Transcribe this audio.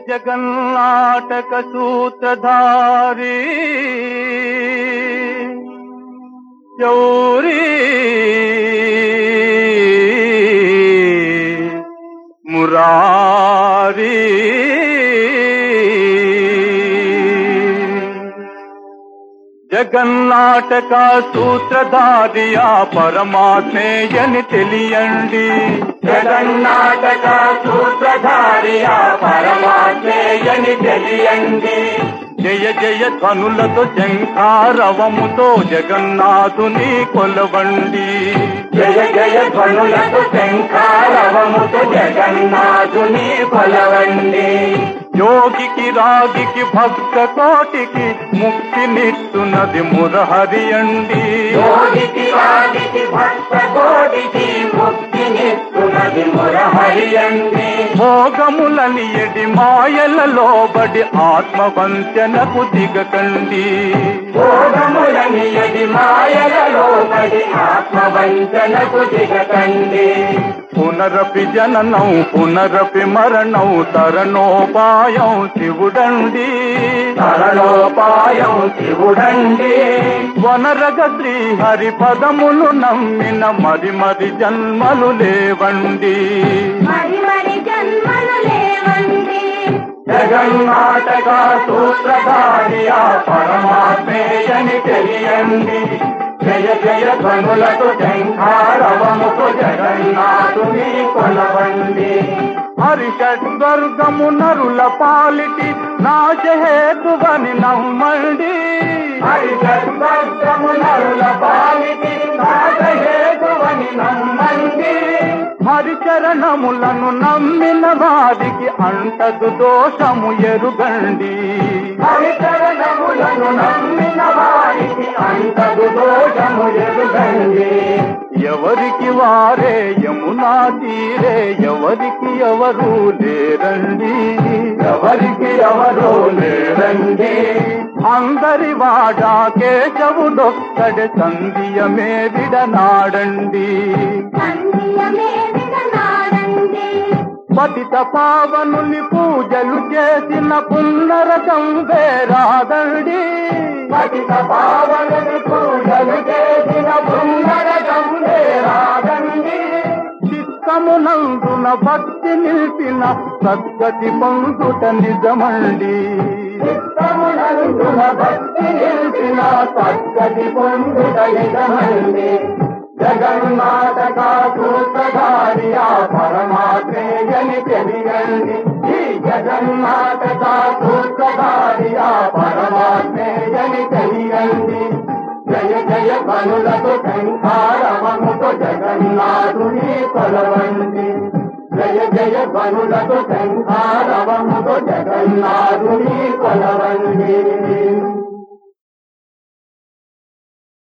జగన్నాటక సూత్రధారి చౌరీ మురారీ జగన్నాటక సూత్రధారియా పరమాత్మేయని తెలియండి జగన్నాటక సూత్రధారియా పరమాత్మేయని తెలియండి జయ జయ ధ్వనులతో శంఖారవముతో జగన్నాథుని కొలవండి జయ జయ ధ్వనులకు శంఖారవముతో జగన్నాథుని కొలవండి యోగికి రాగికి భక్త కోటికి ముక్తినిస్తున్నది మురహరి అండి యోగికి వాడికి భక్త కోటికి ముక్తినిస్తున్నది మురహరియండి భోగములని ఎడి మాయలలో బడి ఆత్మవంచనకు దిగకండి భోగములని ఎది మాయలలో పడి ఆత్మవంచనకు దిగకండి పునరపి జననం పునరపి మరణం తరణోపాయం శివుడండి తరణోపాయం శివుడండి వనరగ శ్రీహరి పదములు నమ్మిన మరి మరి జన్మలు లేవండి మరి మరి జన్మలు లేవండి జగన్నాటక సూత్రధారియా పరమాత్మేయని తెలియండి జయ జయ ధ్వనులకు శంఖారవముకు జగన్నాథుని కొలవండి హరిషడ్వర్గము నరుల పాలిటి నాశహేతువని నమ్మండి హరిషద్భద్రముల పాలికి నాగహేతువని నమ్మండి హరిచరణములను నమ్మిన వారికి అంటదు దోషము ఎరుగండి హరిచరణములను నమ్మిన వారికి అంతదు దోషము ఎదుగండి ఎవరికి వారే యమునా తీరే ఎవరికి ఎవరు లేరండి ఎవరికి ఎవరు లేరండి అందరి వాడా కేశవుడొక్కడి సంధియమే విడనాడండి సంధ్యమే విడనాడండి పతిత పావనుని పూజలు చేసిన పున్నరకం వేరాదండి పతిత పావనుని పూజలు చేసిన బృందరగం రాగండి చిత్తమునందున భక్తి నిలిపిన సద్గతి పొందుట నిజమండి చిత్తమునందున భక్తి నిలిపిన సద్గతి పొందుట నిజమండి జగన్నాటక సూత్రధారియా పరమాత్మేయని తెలియండి ఈ జగన్నాటక సూత్రధారియా పరమాత్మేయని తెలియండి జయ జయ కనులకు శంఖారవముతో జగన్నాథుని కొలవండి జయ జయ కనులకు శంఖారవముతో జగన్నాథ